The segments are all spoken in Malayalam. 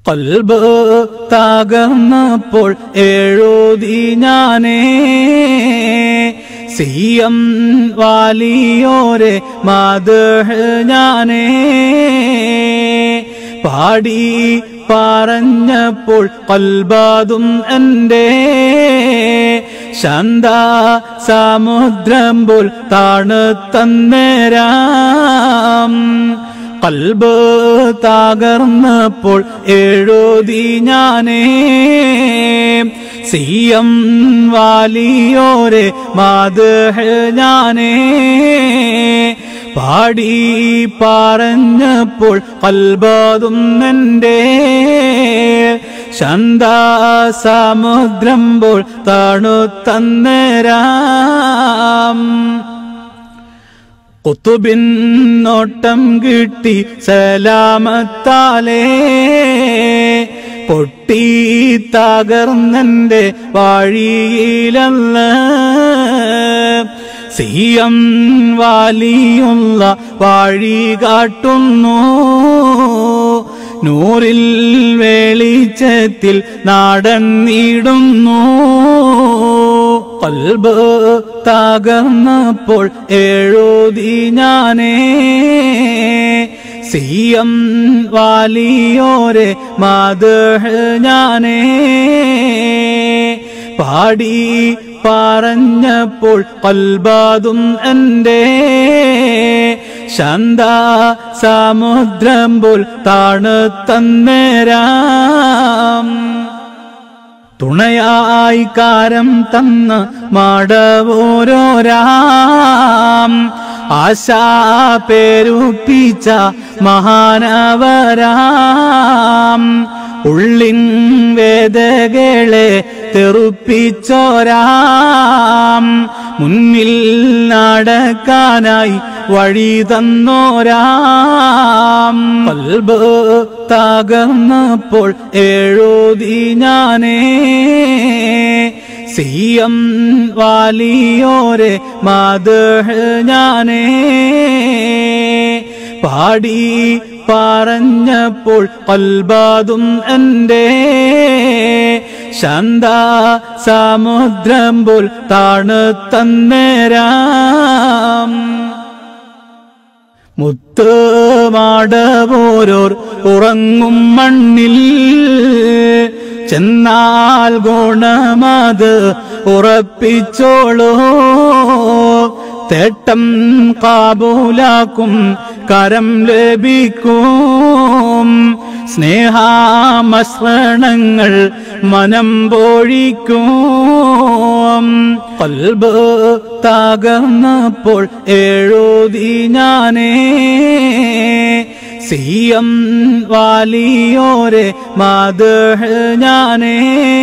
കൽബ് തകർന്നപ്പോൾ എഴുതി ഞാനേ സിയം വാലിയോരെ മാതൃ ഞാനേ പാടി പറഞ്ഞപ്പോൾ കൽബാതും എൻ്റെ ശാന്ത സമുദ്രം പോൽ താണുത്തന്നേരാം കൽബ് തകർന്നപ്പോൾ എഴുതി ഞാനേ സിയം വാലിയോരെ മാതൃ ഞാനേ പാടി പറഞ്ഞപ്പോൾ കൽബാതും എൻ്റെ ശാന്ത സമുദ്രം പോൽ താണുത്തന്നേരാം കുത്തുബിൻ നോട്ടം കിട്ടി സലാമത്താലേ പൊട്ടി തകർന്നെന്റെ വഴിയിലല്ല സിയം വാലിയുള്ള വഴി കാട്ടുന്നു നൂറിൽ വെളിച്ചത്തിൽ നടന്നിടുന്നു കൽബ് തകർന്നപ്പോൾ എഴുതി ഞാനേ സിയം വാലിയോരെ മാതൃ ഞാനേ പാടി പറഞ്ഞപ്പോൾ കൽബാതും എൻ്റെ ശാന്ത സമുദ്രം പോൽ താണുത്തന്നേരാം തുണയായി കാരം തന്ന മാടവോരോരാം ആശാ പേരുപ്പിച്ച മഹാനവരാം ഉള്ളിൻ വേദകളെ തെറുപ്പിച്ചോരാം മുന്നിൽ നടക്കാനായി വഴി തന്നോരാം കൽബ് തകർന്നപ്പോൾ എഴുതി ഞാനേ സിയം വാലിയോരെ മാതൃ ഞാനേ പാടി പറഞ്ഞപ്പോൾ കൽബാതും എൻ്റെ ശാന്ത സമുദ്രം പോൽ താണുത്തന്നേരാം മുത്തുമാടപോരോർ ഉറങ്ങും മണ്ണിൽ ചെന്നാൽ ഗുണമത് ഉറപ്പിച്ചോളൂ തേട്ടം കാബൂലാക്കും കരം ലഭിക്കും സ്നേഹാമസ്രണങ്ങൾ മനം പൊഴിക്കും കൽബ് തകർന്നപ്പോൾ എഴുതി ഞാനേ സിയം വാലിയോരെ മാതൃ ഞാനേ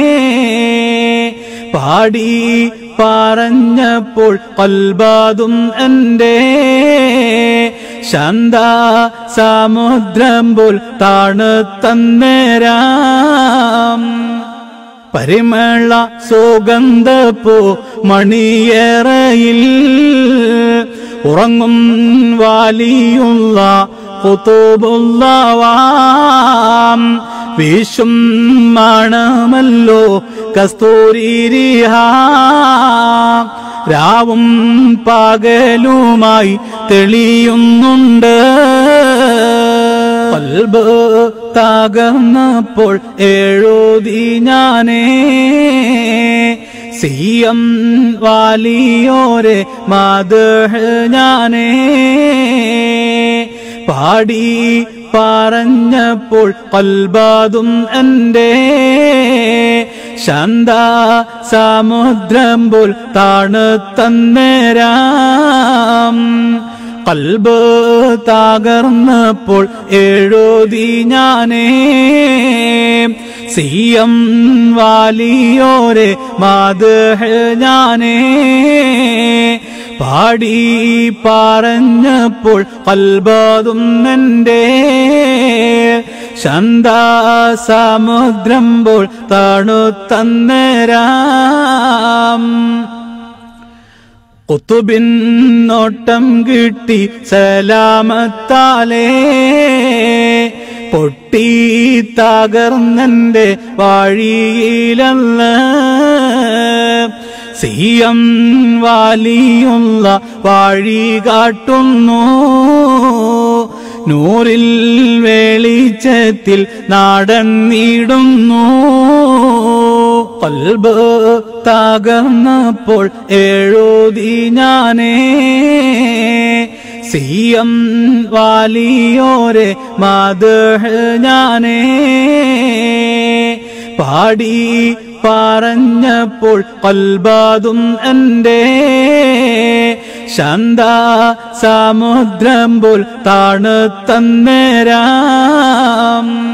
പാടി പറഞ്ഞപ്പോൾ കൽബാതും എൻ്റെ ശാന്ത സമുദ്രം പോൽ താണുത്തന്നേരാം പരിമള സുഗന്ധപ്പൂ മണിയേറയിൽ ഉറങ്ങും വാലിയുള്ള കുത്തുബുള്ളവാം വീശും മണമല്ലോ കസ്തൂരിരിഹ രാവും പകലുമായി തെളിയുന്നുണ്ട് കൽബ് തകർന്നപ്പോൾ എഴുതി ഞാനേ സിയം വാലിയോരെ മാതൃ ഞാനേ പാടി പറഞ്ഞപ്പോൾ കൽബാതും എൻ്റെ ശാന്ത സമുദ്രം പോൽ താണുത്തന്നേരാം കൽബ് തകർന്നപ്പോൾ എഴുതി ഞാനേ സിയം വാലിയോരെ മാതൃ ഞാനേ പാടി പറഞ്ഞപ്പോൾ കൽബാതും എൻ്റെ ശാന്ത സമുദ്രം പോൽ താണുത്തന്നേരാം കുത്തുബിൻ നോട്ടം കിട്ടി സലാമത്താലേ പൊട്ടി തകർന്നെന്റെ വഴിയിലല്ല സിയം വാലിയുള്ള വഴി കാട്ടുന്നു നൂറിൽ വെളിച്ചത്തിൽ നടന്നിടുന്നു കൽബ് തകർന്നപ്പോൾ എഴുതി ഞാനേ സിയം വാലിയോരെ മാതൃ ഞാനേ പാടി പറഞ്ഞപ്പോൾ കൽബാതും എൻ്റെ ശാന്ത സമുദ്രം പോൽ താണുത്തന്നേരാം